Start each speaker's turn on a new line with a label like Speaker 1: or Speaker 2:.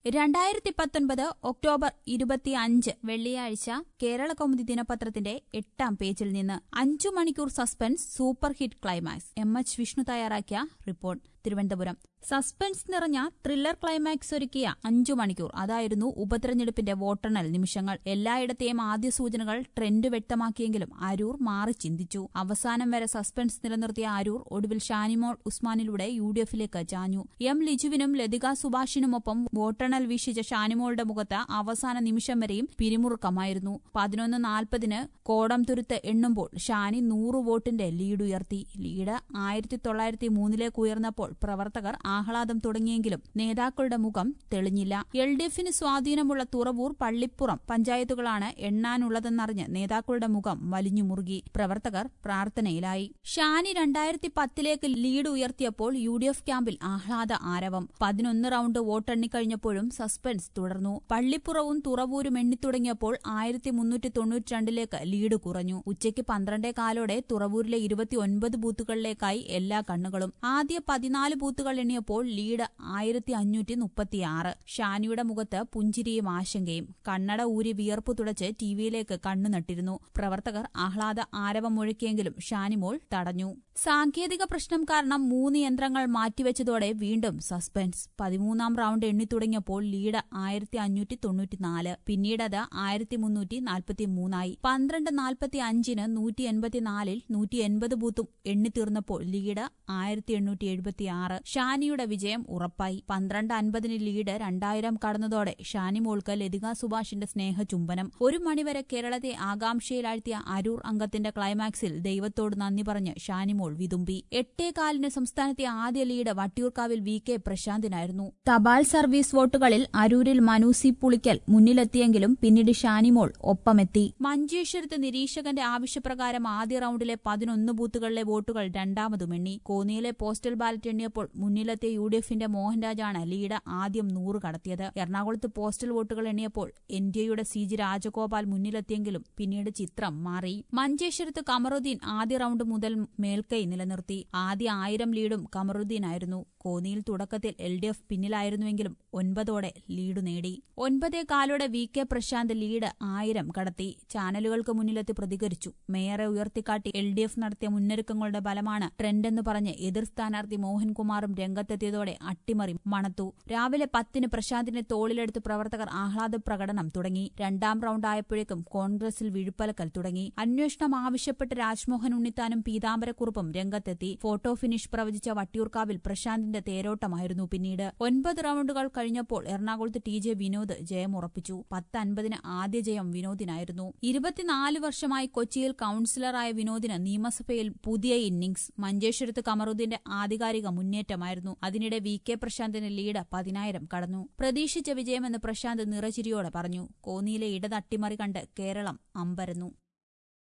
Speaker 1: രണ്ടായിരത്തി പത്തൊൻപത് ഒക്ടോബർ ഇരുപത്തിയഞ്ച് വെള്ളിയാഴ്ച കേരള കൗമുദി ദിനപത്രത്തിന്റെ എട്ടാം പേജിൽ നിന്ന് അഞ്ചു മണിക്കൂർ suspense super hit climax M H Vishnu തയ്യാറാക്കിയ റിപ്പോർട്ട് തിരുവനന്തപുരം സസ്പെൻസ് നിറഞ്ഞ ത്രില്ലർ ക്ലൈമാക്സ് ഒരുക്കിയ അഞ്ചു മണിക്കൂർ അതായിരുന്നു ഉപതെരഞ്ഞെടുപ്പിന്റെ വോട്ടെണ്ണൽ നിമിഷങ്ങൾ എല്ലായിടത്തെയും ആദ്യ സൂചനകൾ ട്രെൻഡ് വ്യക്തമാക്കിയെങ്കിലും അരൂർ മാറി ചിന്തിച്ചു അവസാനം വരെ സസ്പെൻസ് നിലനിർത്തിയ അരൂർ ഒടുവിൽ ഷാനിമോൾ ഉസ്മാനിലൂടെ യു ഡി എഫിലേക്ക് ചാഞ്ഞു എം ലിജുവിനും ലതിക സുഭാഷിനുമൊപ്പം വോട്ടെണ്ണൽ വീക്ഷിച്ച ഷാനിമോളുടെ മുഖത്ത് അവസാന നിമിഷം വരെയും പിരിമുറുക്കമായിരുന്നു പതിനൊന്ന് നാൽപ്പതിന് കോടം തുരുത്ത് എണ്ണുമ്പോൾ ഷാനി നൂറ് വോട്ടിന്റെ ലീഡ് ഉയർത്തി ലീഡ് ആയിരത്തി തൊള്ളായിരത്തി മൂന്നിലേക്ക് ഉയർന്നപ്പോൾ പ്രവർത്തകർ ആഹ്ലാദം തുടങ്ങിയെങ്കിലും നേതാക്കളുടെ മുഖം തെളിഞ്ഞില്ല എൽ ഡി എഫിന് സ്വാധീനമുള്ള തുറവൂർ പള്ളിപ്പുറം പഞ്ചായത്തുകളാണ് എണ്ണാനുള്ളതെന്നറിഞ്ഞ് നേതാക്കളുടെ മുഖം വലിഞ്ഞു മുറുകി പ്രവർത്തകർ പ്രാർത്ഥനയിലായി ഷാനി രണ്ടായിരത്തി പത്തിലേക്ക് ലീഡ് ഉയർത്തിയപ്പോൾ യു ഡി എഫ് ക്യാമ്പിൽ ആഹ്ലാദ ആരവം പതിനൊന്ന് റൌണ്ട് വോട്ടെണ്ണിക്കഴിഞ്ഞപ്പോഴും സസ്പെൻസ് തുടർന്നു പള്ളിപ്പുറവും തുറവൂരും എണ്ണിത്തുടങ്ങിയപ്പോൾ ആയിരത്തി മുന്നൂറ്റി തൊണ്ണൂറ്റിരണ്ടിലേക്ക് ലീഡ് കുറഞ്ഞു ഉച്ചയ്ക്ക് പന്ത്രണ്ടേ കാലോടെ തുറവൂരിലെ ഇരുപത്തിയൊൻപത് ബൂത്തുകളിലേക്കായി എല്ലാ കണ്ണുകളും ആദ്യ പതിനാല് ബൂത്തുകൾ എണ്ണിയപ്പോൾ ലീഡ് ആയിരത്തി അഞ്ഞൂറ്റി മുപ്പത്തിയാറ് ഷാനിയുടെ മുഖത്ത് പുഞ്ചിരിയും ആശങ്കയും കണ്ണട ഊരി വിയർപ്പ് തുടച്ച് ടിവിയിലേക്ക് കണ്ണു നട്ടിരുന്നു പ്രവർത്തകർ ആഹ്ലാദ ആരവം മുഴക്കിയെങ്കിലും ഷാനിമോൾ തടഞ്ഞു സാങ്കേതിക പ്രശ്നം കാരണം മൂന്ന് യന്ത്രങ്ങൾ മാറ്റിവെച്ചതോടെ വീണ്ടും സസ്പെൻസ് പതിമൂന്നാം റൌണ്ട് എണ്ണിത്തുടങ്ങിയപ്പോൾ ലീഡ് ആയിരത്തി അഞ്ഞൂറ്റി തൊണ്ണൂറ്റിനാല് പിന്നീടത് ആയിരത്തി മുന്നൂറ്റി നാൽപ്പത്തി മൂന്നായി പന്ത്രണ്ട് നാൽപ്പത്തി അഞ്ചിന് നൂറ്റി എൺപത്തിനാലിൽ നൂറ്റി എൺപത് ബൂത്തും എണ്ണിത്തീർന്നപ്പോൾ ലീഡ് ആയിരത്തി എണ്ണൂറ്റി എഴുപത്തിയാറ് ഷാനിയുടെ വിജയം ഉറപ്പായി പന്ത്രണ്ട് അൻപതിന് ലീഡ് രണ്ടായിരം കടന്നതോടെ ഷാനിമോൾക്ക് ലതിക സുഭാഷിന്റെ സ്നേഹ ചുംബനം ഒരു മണിവരെ കേരളത്തെ ആകാംക്ഷയിലാഴ്ത്തിയ അരൂർ അംഗത്തിന്റെ ക്ലൈമാക്സിൽ ദൈവത്തോട് നന്ദി പറഞ്ഞ് ഷാനിമോൾ വിതുമ്പി എട്ടേകാലിന് സംസ്ഥാനത്തെ ആദ്യ ലീഡ് വട്ടിയൂർക്കാവിൽ വി കെ പ്രശാന്തിനായിരുന്നു തപാൽ സർവീസ് വോട്ടുകളിൽ അരൂരിൽ മനൂസി പുളിക്കൽ മുന്നിലെത്തിയെങ്കിലും പിന്നീട് ഷാനിമോൾ ഒപ്പമെത്തി മഞ്ചേശ്വരത്ത് നിരീക്ഷകന്റെ ആവശ്യപ്രകാരം ആദ്യ റൌണ്ടിലെ പതിനൊന്ന് ബൂത്തുകളിലെ വോട്ടുകൾ രണ്ടാമതുമെണ്ണി കോന്നിയിലെ പോസ്റ്റൽ ബാലറ്റ് എണ്ണിയപ്പോൾ മുന്നിലെത്തിയ യു ഡി എഫിന്റെ മോഹൻരാജാണ് ലീഡ് ആദ്യം നൂറ് കടത്തിയത് എറണാകുളത്ത് പോസ്റ്റൽ വോട്ടുകൾ എണ്ണിയപ്പോൾ എൻ ഡി എയുടെ സി ജി രാജഗോപാൽ മുന്നിലെത്തിയെങ്കിലും പിന്നീട് ചിത്രം മാറി മഞ്ചേശ്വരത്ത് കമറുദ്ദീൻ ആദ്യ റൌണ്ട് മുതൽ മേൽക്കൈ നിലനിർത്തി ആദ്യ ആയിരം ലീഡും കമറുദ്ദീനായിരുന്നു കോന്നിയിൽ തുടക്കത്തിൽ എൽ ഡി എഫ് പിന്നിലായിരുന്നുവെങ്കിലും ഒൻപതോടെ ലീഡ് നേടി ഒൻപതേ കാലോടെ വി കെ പ്രശാന്ത് ലീഡ് ആയിരം കടത്തി ചാനലുകൾക്ക് മുന്നിലെത്തി പ്രതികരിച്ചു മേയറെ ഉയർത്തിക്കാട്ടി എൽ ഡി എഫ് നടത്തിയ മുന്നൊരുക്കങ്ങളുടെ ബലമാണ് ട്രെൻഡെന്ന് പറഞ്ഞ് എതിർ സ്ഥാനാർത്ഥി മോഹൻകുമാറും രംഗത്തെത്തിയതോടെ അട്ടിമറി മണത്തു രാവിലെ പത്തിന് പ്രശാന്തിനെ തോളിലെടുത്ത് പ്രവർത്തകർ ആഹ്ലാദ പ്രകടനം തുടങ്ങി രണ്ടാം റൌണ്ട് ആയപ്പോഴേക്കും കോൺഗ്രസിൽ വിഴുപ്പലക്കൽ തുടങ്ങി അന്വേഷണം ആവശ്യപ്പെട്ട് രാജ്മോഹൻ ഉണ്ണിത്താനും പീതാംബരക്കുറുപ്പും രംഗത്തെത്തി ഫോട്ടോ ഫിനിഷ് പ്രവചിച്ച വട്ടിയൂർക്കാവിൽ പ്രശാന്തിന്റെ തേരോട്ടമായിരുന്നു പിന്നീട് ഒൻപത് റൌണ്ടുകൾ കഴിഞ്ഞപ്പോൾ എറണാകുളത്ത് ടി ജെ വിനോദ് ജയമുറപ്പിച്ചു പത്ത് അൻപതിന് ആദ്യ ജയം വിനോദിനായിരുന്നു ഇരുപത്തിനാല് വർഷമായി കൊച്ചിയിൽ കൌൺസിലറായ വിനോദിന് നിയമസഭയിൽ പുതിയ ഇന്നിംഗ്സ് മഞ്ചേശ്വരത്ത് കമറുദ്ദീന്റെ ആധികാരിക മുന്നേറ്റമായിരുന്നു അതിനിടെ വി കെ പ്രശാന്തിന് ലീഡ് പതിനായിരം കടന്നു പ്രതീക്ഷിച്ച വിജയമെന്ന് പ്രശാന്ത് നിറചിരിയോടെ പറഞ്ഞു കോന്നിയിലെ ഇടതട്ടിമറി കണ്ട് കേരളം അമ്പരന്നു